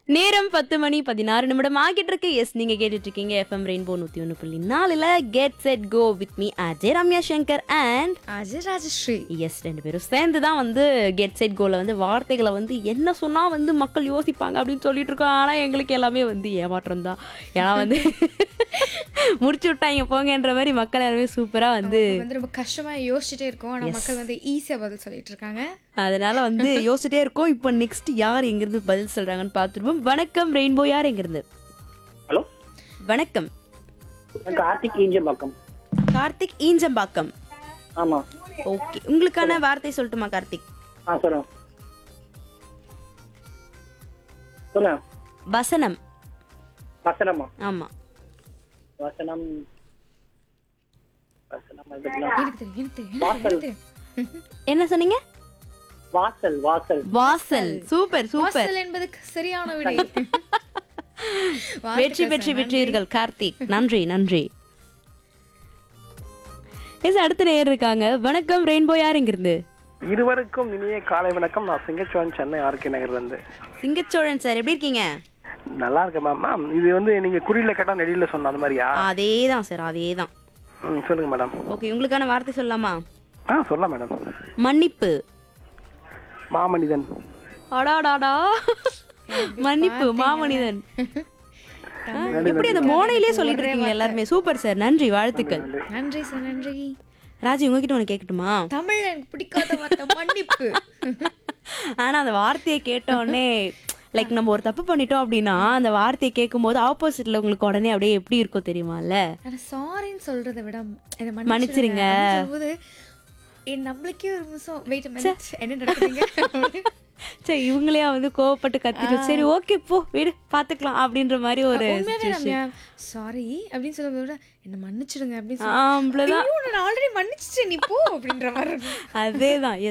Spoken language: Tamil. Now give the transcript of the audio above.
நேரம் பத்து மணி பதினாறு நிமிடம் ஆகிட்டு இருக்கு எஸ் நீங்க கேட்டுட்டு இருக்கீங்க எஃப்எம் ரெயின்போ நூத்தி ஒன்று புள்ளி நாலுல get set go with me Ajay Ramya Shankar and Ajay Rajashree எஸ் ரெண்டு பேரும் சேர்ந்து தான் வந்து கெட் செட் கோல வந்து வார்த்தைகளை வந்து என்ன சொன்னா வந்து மக்கள் யோசிப்பாங்க அப்படின்னு சொல்லிட்டு இருக்கோம் ஆனா எங்களுக்கு எல்லாமே வந்து ஏமாற்றம் தான் ஏன்னா வந்து முடிச்சு விட்டாங்க போங்கன்ற மாதிரி மக்கள் எல்லாமே சூப்பரா வந்து வந்து ரொம்ப கஷ்டமா யோசிச்சுட்டே இருக்கோம் ஆனா மக்கள் வந்து ஈஸியா பதில் சொல்லிட்டு இருக்காங்க அதனால வந்து யோசிச்சுட்டே இருக்கோம் இப்போ நெக்ஸ்ட் யார் எங்கிருந்து பதில் சொல்றாங்கன்னு பார்த்துருப்போம் வணக்கம் ரெயின்போ யார் எங்கிருந்து ஹலோ வணக்கம் நான் கார்த்திக் ஈஞ்சம்பாக்கம் கார்த்திக் ஈஞ்சம்பாக்கம் ஆமாம் ஓகே உங்களுக்கான வார்த்தை சொல்லட்டுமா கார்த்திக் ஆ சொல்லுங்க சொல்லுங்க வசனம் வசனமா ஆமா வசனம் வசனம் அதுக்குலாம் எனக்கு தெரியும் எனக்கு தெரியும் வாசல். எனக்கு தெரியும் என்ன சொன்னீங்க வாசல் வாசல் வாசல் சூப்பர் சூப்பர் வாசல் என்பதுக்கு சரியான விடை வெற்றி பெற்று வெற்றீர்கள் கார்த்திக் நன்றி நன்றி எஸ் அடுத்த நேயர் இருக்காங்க வணக்கம் ரெயின்போ யார் எங்கிருந்து இருவருக்கும் இனிய காலை வணக்கம் நான் சிங்கச்சோழன் சென்னை ஆர்கே நகர்லேருந்து சிங்கச்சோழன் சார் எப்படி இருக்கீங்க நல்லா இருக்கேன் மேம் மேம் இது வந்து நீங்க குறியில கேட்டா நெடியில சொன்ன அந்த மாதிரியா அதே தான் சார் அதே தான் ம் சொல்லுங்க மேடம் ஓகே உங்களுக்கான வார்த்தை சொல்லலாமா ஆ சொல்லலாம் மேடம் மன்னிப்பு மாமனிதன் அடாடாடா மன்னிப்பு மாமனிதன் ஆ, எப்படி அந்த மோனையிலே சொல்லிட்டு இருக்கீங்க எல்லாருமே சூப்பர் சார் நன்றி வாழ்த்துக்கள் நன்றி சார் நன்றி ராஜி உங்ககிட்ட ஒன்று கேட்கட்டுமா தமிழ் எனக்கு பிடிக்காத வார்த்தை மன்னிப்பு ஆனா அந்த வார்த்தையை கேட்ட உடனே லைக் நம்ம ஒரு தப்பு பண்ணிட்டோம் அப்படின்னா அந்த வார்த்தையை கேட்கும்போது ஆப்போசிட்ல உங்களுக்கு உடனே அப்படியே எப்படி இருக்கும் தெரியுமால ஆனா சாரின்னு சொல்றதை விட என்னை மன்னிச்சிருங்க. மன்னிச்சிருங்க அப்படின்னு சொல்லும்போது என் நம்மளுக்கே ஒரு நிமிஷம் வெயிட் மினிட் என்ன நடக்குதுங்க சரி இவங்களையா வந்து கோவப்பட்டு கத்திட்டு சரி ஓகே போ விடு பாத்துக்கலாம் அப்படின்ற மாதிரி ஒரு உண்மையாவே ரம்யா சாரி அப்படின்னு சொல்லும்போது விட என்ன மன்னிச்சிடுங்க அப்படின்னு ஆம்பளதான் சொல்லி நான் ஆல்ரெடி மன்னிச்சிட்டேன் நீ போ அப்படின்ற மாதிரி இருக்கும். அதேதான்